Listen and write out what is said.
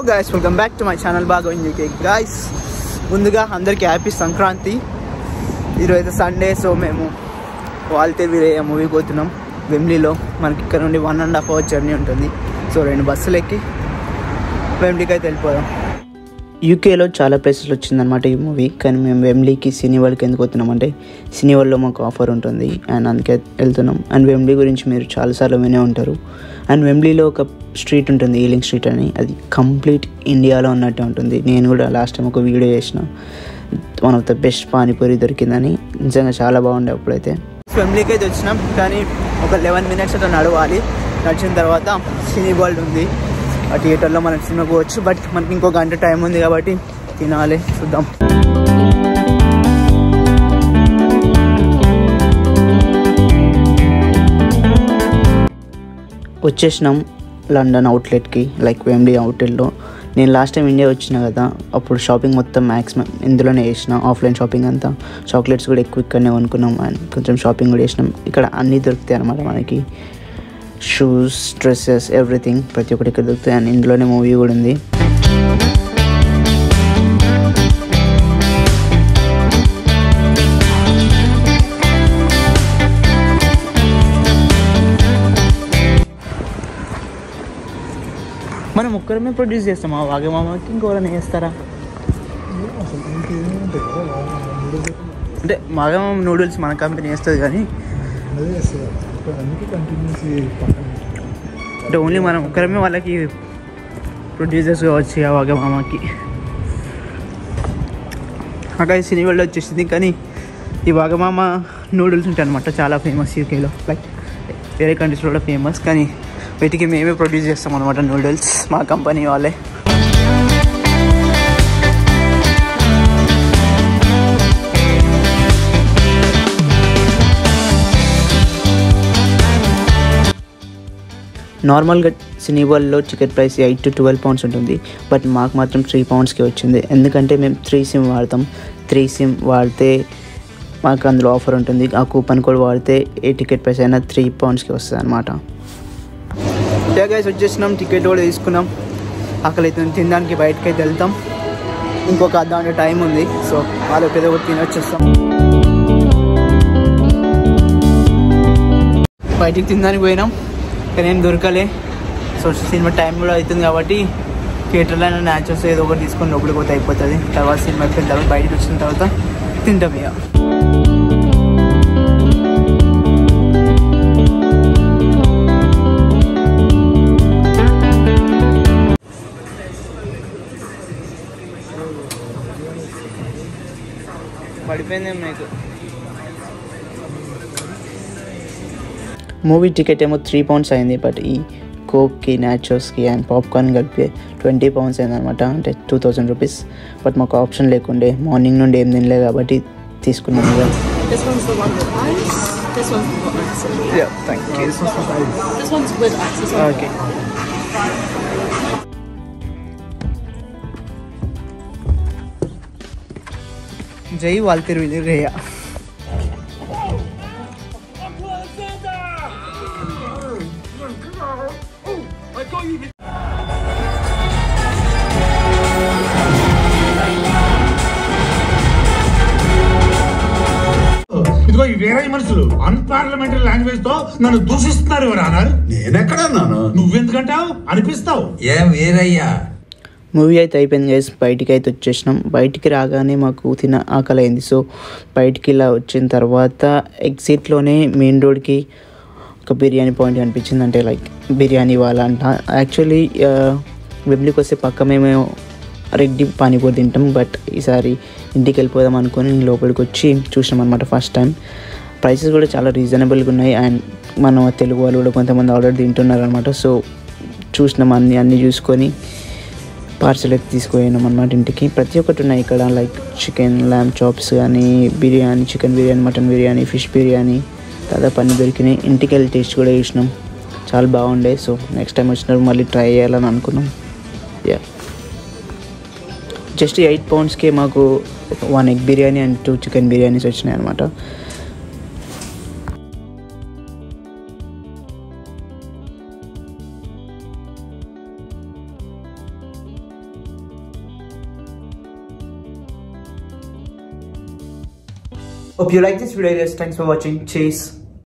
Guys welcome back to my channel బాగా UK guys ముందుగా అందరికీ హ్యాపీ సంక్రాంతి ఈరోజు అయితే సండే సో మేము వాల్తే వీరే మూవీ పోతున్నాం వెమ్లీలో మనకి ఇక్కడ నుండి one and half hour journey ఉంటుంది సో రెండు బస్సులు ఎక్కి వెమ్లీకి అయితే వెళ్ళిపోదాం యూకేలో చాలా ప్లేసెస్ వచ్చిందనమాట ఈ మూవీ కానీ మేము వెమ్లీకి సినీ వాళ్ళకి ఎందుకు వస్తున్నామంటే సినీ వాళ్ళలో మాకు ఆఫర్ ఉంటుంది అండ్ అందుకే వెళ్తున్నాం అండ్ వెమ్లీ గురించి మీరు చాలాసార్లు వినే ఉంటారు అండ్ వెమ్లీలో ఒక స్ట్రీట్ ఉంటుంది ఈలింగ్ స్ట్రీట్ అని అది కంప్లీట్ ఇండియాలో ఉన్నట్టే ఉంటుంది నేను కూడా లాస్ట్ టైం ఒక వీడియో చేసిన one of the best panipuri దొరికిందని నిజంగా చాలా బాగుండే అప్పుడైతే వెమ్లీకి అయితే వచ్చినాం కానీ ఒక లెవెన్ మినిట్స్ అట్లా నడవాలి నడిచిన తర్వాత సినీ వరల్డ్ ఉంది ఆ థియేటర్లో మనం సినిమా పోవచ్చు బట్ మనకి ఇంకో గంట టైం ఉంది కాబట్టి తినాలి చూద్దాం వచ్చేసినాం లండన్ అవుట్లెట్కి లైక్ వెమ్లీ అవుట్లెట్లో నేను లాస్ట్ టైం ఇండియా వచ్చిన కదా అప్పుడు షాపింగ్ మొత్తం మ్యాక్సిమం ఇందులోనే చేసిన ఆఫ్లైన్ షాపింగ్ అంతా చాక్లెట్స్ కూడా ఎక్కువ ఇక్కడనే కొనుక్కున్నాం అండ్ కొంచెం షాపింగ్ కూడా చేసినాం ఇక్కడ అన్నీ దొరుకుతాయి అన్నమాట మనకి షూస్ డ్రెస్సెస్ ఎవ్రీథింగ్ ప్రతి ఒక్కటి ఇక్కడ దొరుకుతాయి అండ్ ఇందులోనే మూవీ కూడా ఉంది మనం ఒక్కరమే ప్రొడ్యూస్ చేస్తామా వాగమామకి ఇంకోరైనా చేస్తారా అంటే వాగమామ నూడిల్స్ మన కంపెనీ వేస్తుంది కానీ అందుకే కంటిన్యూస్ పక్కన అంటే ఓన్లీ మనం ఒక్కరమే వాళ్ళకి ప్రొడ్యూసర్స్ కావచ్చు ఆ వాగమామకి అక్కడ సినీ వరల్డ్ వచ్చేసింది కానీ ఈ వాగమామ నూడిల్స్ ఉంటాయి అనమాట చాలా ఫేమస్ యూకేలో లైక్ వేరే కంట్రీస్లో కూడా ఫేమస్ కానీ వీటికి మేమే ప్రొడ్యూస్ చేస్తాం అనమాట నూడిల్స్ మా కంపెనీ వాళ్ళే నార్మల్గా సినీ వరల్డ్లో ticket price eight to twelve pounds ఉంటుంది బట్ మాకు మాత్రం త్రీ పౌండ్స్కి వచ్చింది ఎందుకంటే మేము త్రీ సిమ్ వాడతాం త్రీ సిమ్ వాడితే మాకు అందులో ఆఫర్ ఉంటుంది ఆ కూపన్ కోడ్ వాడితే ఏ టికెట్ ప్రైస్ అయినా త్రీ పౌండ్స్కి వస్తుంది అనమాట గైస్ వచ్చేసినాం టికెట్ కూడా తీసుకున్నాం అక్కడ అయితే తినడానికి బయటకి అయితే వెళ్తాం ఇంకొక అర్ధ గంట టైం ఉంది సో వాళ్ళు పెద్ద ఒకటి తినొచ్చేస్తాం బయటికి తినడానికి పోయినాం కానీ ఏం దొరకలే సో సినిమా టైం కూడా అవుతుంది కాబట్టి థియేటర్లో న్యాచురల్స్ ఏదో ఒకటి తీసుకొని లోపలికి పోతే అయిపోతుంది తర్వాత సినిమా అయిపోయిన తర్వాత బయటకు వచ్చిన తర్వాత తింటాం ఇక పడిపోయింది మీకు మూవీ టికెట్ ఏమో త్రీ పౌండ్స్ అయింది బట్ ఈ కోక్కి న్యాచోస్కి అండ్ పాప్కార్న్ కలిపి ట్వంటీ పౌండ్స్ అయింది అనమాట అంటే టూ థౌజండ్ రూపీస్ బట్ మాకు ఆప్షన్ లేకుండే మార్నింగ్ నుండి ఏం తినలే కాబట్టి తీసుకున్నాం ఇక This one's the one with ice. This one's got ice in it. Thank you This one's with ice. This one's okay జై వాల్తెరు రేయ ఇదిగో ఈ వేరే మనుషులు అన్పార్లమెంటరీ లాంగ్వేజ్ తో నన్ను దూషిస్తున్నారు ఎవరన్నారు నేనెక్కడన్నాను నువ్వెందుకంటావు అనిపిస్తావు ఏం వేరయ్యా మూవీ అయితే అయిపోయింది గైస్ బయటికి అయితే వచ్చేసినాం బయటికి రాగానే మాకు తిన ఆకలి అయింది సో బయటికి ఇలా వచ్చిన తర్వాత ఎగ్జిట్లోనే మెయిన్ రోడ్కి ఒక బిర్యానీ పాయింట్ అనిపించింది అంటే లైక్ బిర్యానీ వాళ్ళంట యాక్చువల్లీ వెబ్లీకి వస్తే పక్క మేము రెడ్డి పానీపూరి తింటాం బట్ ఈసారి ఇంటికి వెళ్ళిపోదాం అనుకొని లోపలికి వచ్చి చూసినాం అనమాట ఫస్ట్ టైం ప్రైసెస్ కూడా చాలా రీజనబుల్గా ఉన్నాయి అండ్ మన తెలుగు వాళ్ళు కూడా కొంతమంది ఆల్రెడీ తింటున్నారు అనమాట సో చూసినాం అన్ని అన్నీ చూసుకొని పార్సల్ అయితే తీసుకుపోయినాం అనమాట ఇంటికి ప్రతి ఒక్కటి ఉన్నాయి ఇక్కడ లైక్ చికెన్ ల్యామ్ చాప్స్ కానీ biryani chicken biryani mutton biryani fish biryani దాదాపు అన్ని దొరికినాయి ఇంటికి వెళ్ళి టేస్ట్ కూడా చూసినాం చాలా బాగుండే సో నెక్స్ట్ టైం వచ్చినప్పుడు మళ్ళీ ట్రై చేయాలని అనుకున్నాం యా జస్ట్ ఎయిట్ పౌండ్స్కే మాకు one egg biryani and two chicken biryanis వచ్చినాయి అనమాట Hope you like this video guys. Thanks for watching. Cheers.